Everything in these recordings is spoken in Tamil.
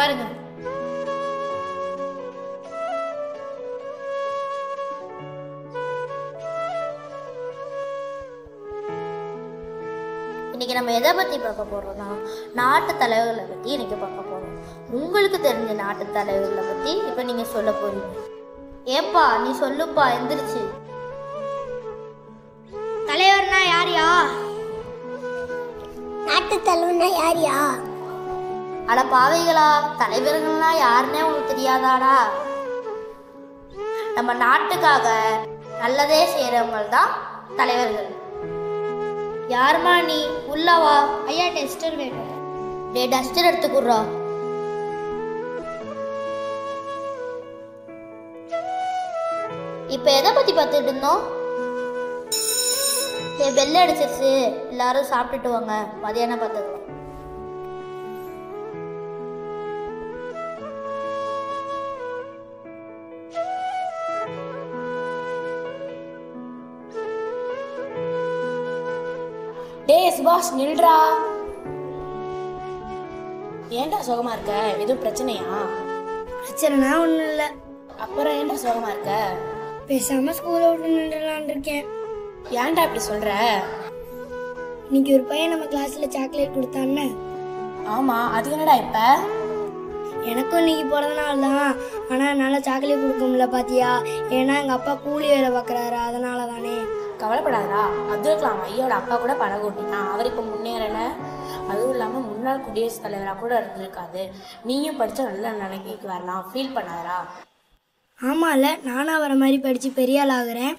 உட்காருங்க இன்னைக்கு நம்ம எதை பத்தி பார்க்க போறோம்னா நாட்டு தலைவர்களை பத்தி இன்னைக்கு பார்க்க போறோம் உங்களுக்கு தெரிஞ்ச நாட்டு தலைவர்களை பத்தி இப்ப நீங்க சொல்ல போறீங்க ஏப்பா நீ சொல்லுப்பா எந்திரிச்சு தலைவர்னா யாரியா நாட்டு தலைவனா யாரியா அட பாவைகளா தலைவர்கள்னா யாருன்னே உனக்கு தெரியாதாடா நம்ம நாட்டுக்காக நல்லதே செய்யறவங்க தான் தலைவர்கள் யாருமா நீ உள்ளவா ஐயா டெஸ்டர் வேணும் டே டஸ்டர் எடுத்துக்குறா இப்ப எதை பத்தி பார்த்துட்டு இருந்தோம் ஏ பெல் அடிச்சிருச்சு எல்லாரும் சாப்பிட்டுட்டு வாங்க மதியானம் பார்த்துக்கலாம் டேய் சுபாஷ் நில்றா ஏன்டா சோகமா இருக்க எதுவும் பிரச்சனையா பிரச்சனைனா ஒன்றும் இல்லை அப்புறம் ஏன்டா சோகமா இருக்க பேசாம ஸ்கூலை விட்டு நின்றுலான் இருக்கேன் ஏன்டா இப்படி சொல்ற இன்னைக்கு ஒரு பையன் நம்ம கிளாஸ்ல சாக்லேட் கொடுத்தான்னு ஆமா அது என்னடா இப்ப எனக்கும் இன்னைக்கு பிறந்த நாள் தான் ஆனால் என்னால் சாக்லேட் கொடுக்க முடியல பாத்தியா ஏன்னா எங்கள் அப்பா கூலி வேலை பார்க்குறாரு அதனால தானே கவலைப்படாதடா அப்துல் கலாம் ஐயோட அப்பா கூட படகு ஓட்டினான் அவர் இப்போ முன்னேறல அதுவும் இல்லாமல் முன்னாள் குடியரசுத் தலைவராக கூட இருந்திருக்காது நீயும் படிச்சா நல்ல நிலைமைக்கு வரலாம் ஃபீல் பண்ணாதடா ஆமாம்ல நானும் அவரை மாதிரி படித்து பெரிய ஆள் ஆகுறேன்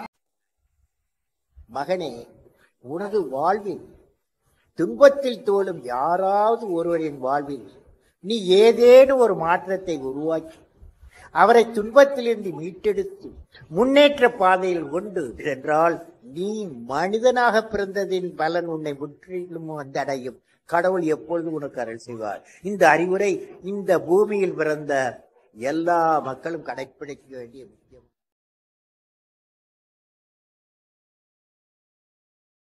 மகனே உனது வாழ்வில் துன்பத்தில் தோழும் யாராவது ஒருவரின் வாழ்வில் நீ ஏதேனும் ஒரு மாற்றத்தை உருவாக்கி அவரை துன்பத்திலிருந்து மீட்டெடுத்து முன்னேற்ற பாதையில் கொண்டு சென்றால் நீ மனிதனாக பிறந்ததின் பலன் உன்னை முற்றிலும் வந்தடையும் கடவுள் எப்பொழுது உனக்கு அருள் செய்வார் இந்த அறிவுரை இந்த பூமியில் பிறந்த எல்லா மக்களும் கடைப்பிடிக்க வேண்டிய